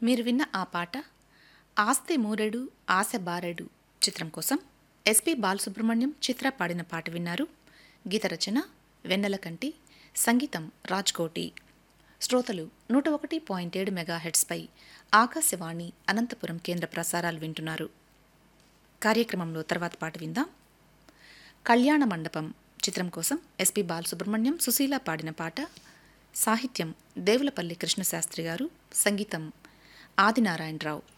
మీరు విన్న ఆ పాట ఆస్తి మూరెడు ఆశ బారెడు చిత్రం కోసం ఎస్పి బాలసుబ్రహ్మణ్యం చిత్ర పాడిన పాట విన్నారు గీత రచన వెన్నెలకంటి సంగీతం రాజ్కోటి శ్రోతలు నూట ఒకటి పాయింట్ ఏడు మెగాహెడ్స్పై ఆకాశవాణి అనంతపురం కేంద్ర ప్రసారాలు వింటున్నారు కార్యక్రమంలో తర్వాత పాట విందాం కళ్యాణ మండపం చిత్రం కోసం ఎస్పి బాలసుబ్రహ్మణ్యం సుశీల పాడిన పాట సాహిత్యం దేవులపల్లి కృష్ణశాస్త్రి గారు సంగీతం ఆదినారాయణరావు